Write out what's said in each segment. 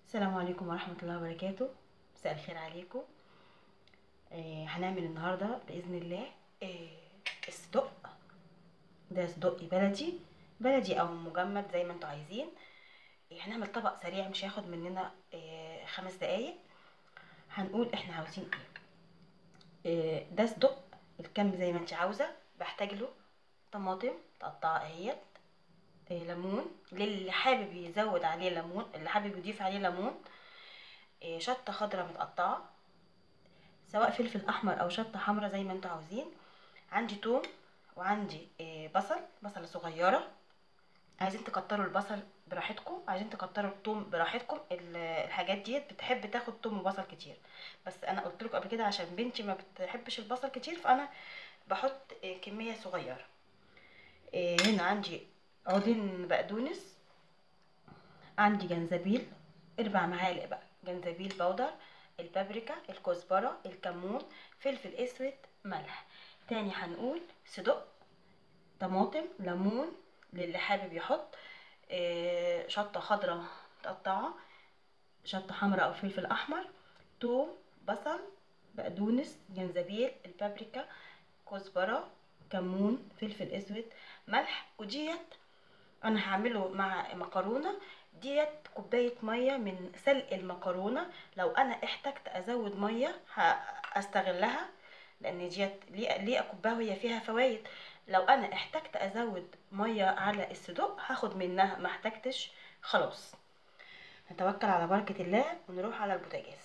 السلام عليكم ورحمة الله وبركاته مساء الخير عليكم آه هنعمل النهاردة بإذن الله آه الصدق ده صدق بلدي بلدي أو مجمد زي ما انتوا عايزين آه هنعمل طبق سريع مش هياخد مننا آه خمس دقايق هنقول احنا عاوزين ايه آه ده صدق الكم زي ما انت عاوزة بحتاج له طماطم متقطعة اهيت آه، ليمون للي حابب يزود عليه ليمون اللي حابب يضيف عليه ليمون آه، شطة خضراء متقطعة سواء فلفل احمر او شطة حمراء زي ما انتوا عاوزين عندي توم وعندي آه، بصل بصلة صغيرة عايزين تكتروا البصل براحتكم عايزين تكتروا التوم براحتكم ال- الحاجات ديت بتحب تاخد توم وبصل كتير بس انا قلت لكم قبل كده عشان بنتي ما بتحبش البصل كتير فانا بحط آه، كمية صغيرة آه، هنا عندي عودين بقدونس عندي جنزبيل اربع معالق بقى جنزبيل بودر البابريكا الكزبرة الكمون فلفل اسود ملح تاني هنقول صدق طماطم ليمون للي حابب يحط آه، شطة خضراء متقطعة شطة حمراء او فلفل احمر توم بصل بقدونس جنزبيل البابريكا كزبرة كمون فلفل اسود ملح وديت انا هعمله مع مكرونه ديت كوبايه ميه من سلق المكرونه لو انا احتجت ازود ميه هستغلها لان ديت ليه ليه اكبها وهي فيها فوائد لو انا احتجت ازود ميه على الصدوق هاخد منها ما احتجتش خلاص نتوكل على بركه الله ونروح على البوتاجاز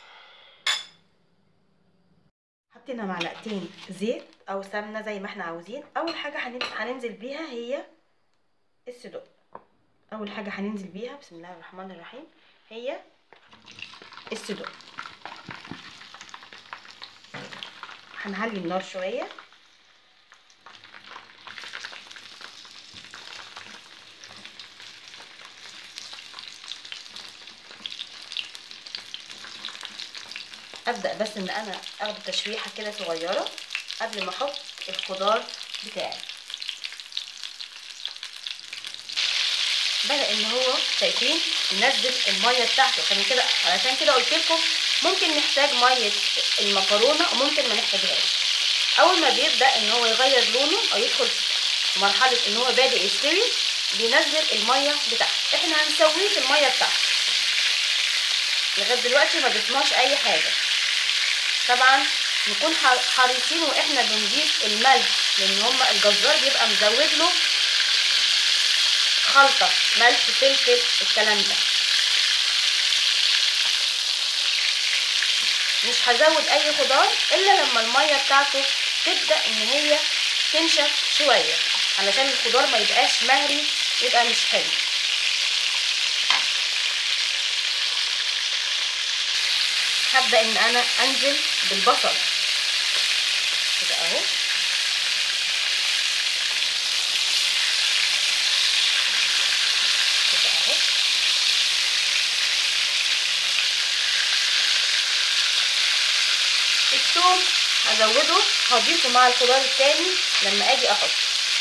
حطينا معلقتين زيت او سمنه زي ما احنا عاوزين اول حاجه هنن- هننزل بيها هي الصدوق اول حاجه هننزل بيها بسم الله الرحمن الرحيم هي الصدوق هنعلي النار شويه ابدا بس ان انا اخد تشويحه كده صغيره قبل ما احط الخضار بتاعي بدا ان هو شايفين نزل الميه بتاعته عشان كده علشان كده قلت لكم ممكن نحتاج ميه المكرونه وممكن ما نحتاجهاش اول ما بيبدا ان هو يغير لونه او يدخل في مرحله ان هو بادئ يستوي بينزل الميه بتاعته احنا هنسويه في الميه بتاعته لغايه دلوقتي ما ضفناش اي حاجه طبعا نكون ح- حريصين واحنا بنضيف الملح لان هما الجزار بيبقى مزود له خلطه ملح فلفل الكلام ده مش هزود اي خضار الا لما الميه بتاعته تبدا ان هي تنشف شويه علشان الخضار ما يبقاش مهري يبقى مش حلو هبدا ان انا انزل بالبصل كده اهو كده اهو الثوم هزوده هضيفه مع الخضار التاني لما اجي احط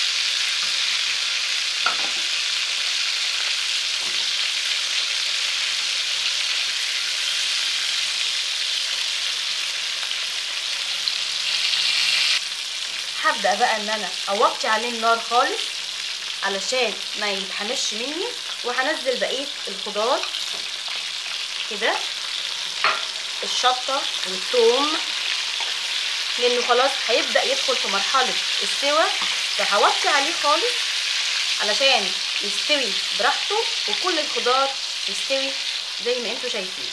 هبدا بقى ان انا اوطي عليه النار خالص علشان ما يتحمش مني وهنزل بقيه الخضار كده الشطه والثوم لانه خلاص هيبدا يدخل في مرحله السوى فهوطي عليه خالص علشان يستوي براحته وكل الخضار يستوي زي ما انتوا شايفين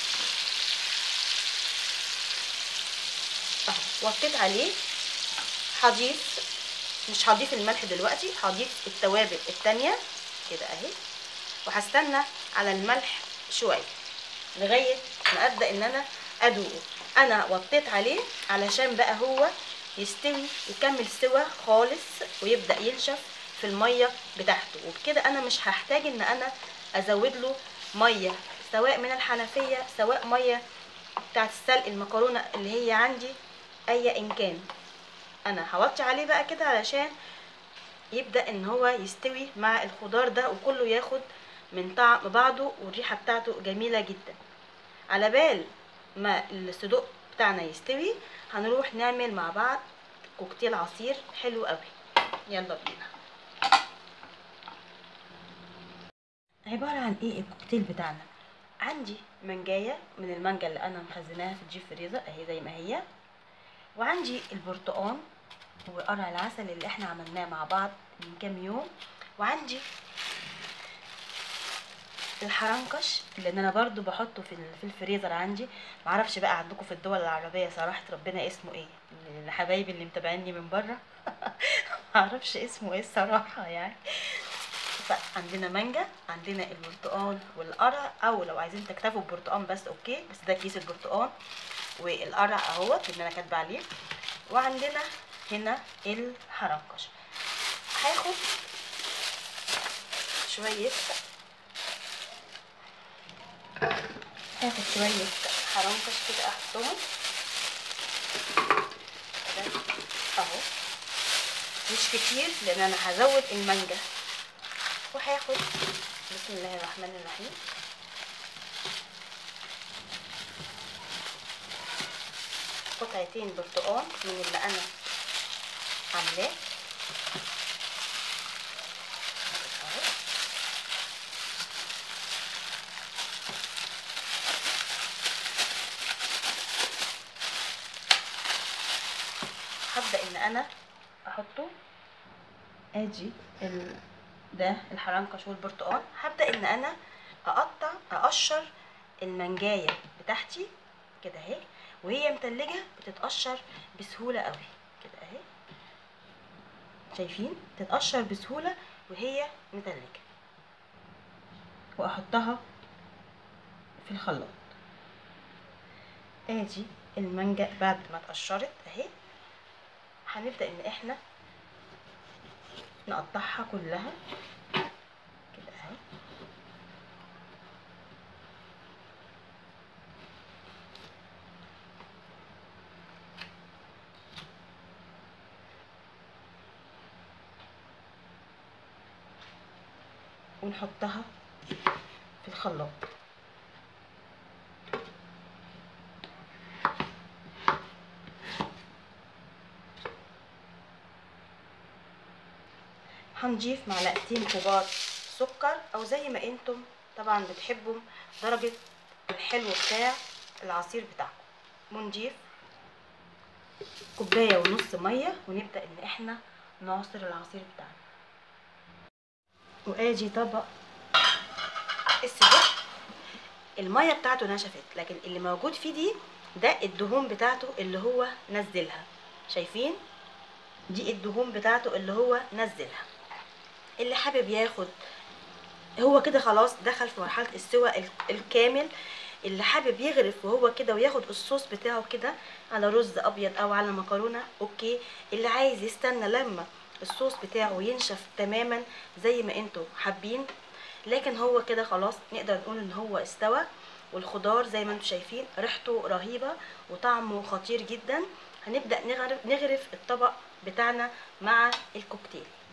اهو وطيت عليه هضيف مش هضيف الملح دلوقتي هضيف التوابل التانية كده اهي وهستنى على الملح شوية لغاية ما ابدأ ان انا ادوقه انا وطيت عليه علشان بقى هو يستوي يكمل سوا خالص ويبدأ ينشف في المية بتاعته وبكده انا مش هحتاج ان انا ازود له مية سواء من الحنفية سواء مية بتاعت السلق المكرونة اللي هي عندي ايا ان كان انا هوطي عليه بقى كده علشان يبدأ ان هو يستوي مع الخضار ده وكله ياخد من طعم بعضه والريحه بتاعته جميله جدا على بال ما الصدوق بتاعنا يستوي هنروح نعمل مع بعض كوكتيل عصير حلو قوي يلا بينا عبارة عن ايه الكوكتيل بتاعنا عندي منجاية من المانجا اللي انا مخزناها في الجيب فريزر اهي زي ما هي وعندي البرتقان وقرع العسل اللي احنا عملناه مع بعض من كام يوم وعندي الحرنكش اللي انا برضو بحطه في ال- في الفريزر عندي معرفش بقى عندكم في الدول العربيه صراحه ربنا اسمه ايه الحبايب اللي متابعيني من بره معرفش اسمه ايه الصراحه يعني فعندنا مانجا عندنا البرتقال والقرع او لو عايزين تكتفوا ببرتقال بس اوكي بس ده كيس البرتقال والقرع اهوت اللي انا كاتبه عليه وعندنا هنا الحرنكش هاخد شويه هاخد شوية حرنكش كده احطهم كده اهو مش كتير لان انا هزود المانجا وهاخد بسم الله الرحمن الرحيم قطعتين برتقال من اللي انا عاملاه أهو. هبدا ان انا احطه ادي ال... ده الحرنكش والبرتقال هبدا ان انا اقطع اقشر المانجايه بتاعتي كده اهي وهي متلجه بتتقشر بسهوله قوي كده اهي شايفين تتقشر بسهوله وهي متلجه واحطها في الخلاط ادي المانجا بعد ما اتقشرت اهي هنبدا ان احنا نقطعها كلها كده اهي ونحطها في الخلاط هنضيف معلقتين كبار سكر او زي ما انتم طبعا بتحبوا درجة الحلو بتاع العصير بتاعكم ونضيف كوباية ونص مية ونبدأ ان احنا نعصر العصير بتاعنا وادي طبق السجق المية بتاعته نشفت لكن اللي موجود فيه دي ده الدهون بتاعته اللي هو نزلها شايفين دي الدهون بتاعته اللي هو نزلها اللي حابب ياخد هو كده خلاص دخل في مرحله السوى ال- الكامل اللي حابب يغرف وهو كده وياخد الصوص بتاعه كده على رز ابيض او على مكرونه اوكي اللي عايز يستنى لما الصوص بتاعه ينشف تماما زي ما انتوا حابين لكن هو كده خلاص نقدر نقول ان هو استوى والخضار زي ما انتم شايفين ريحته رهيبه وطعمه خطير جدا هنبدا نغرف نغرف الطبق بتاعنا مع الكوكتيل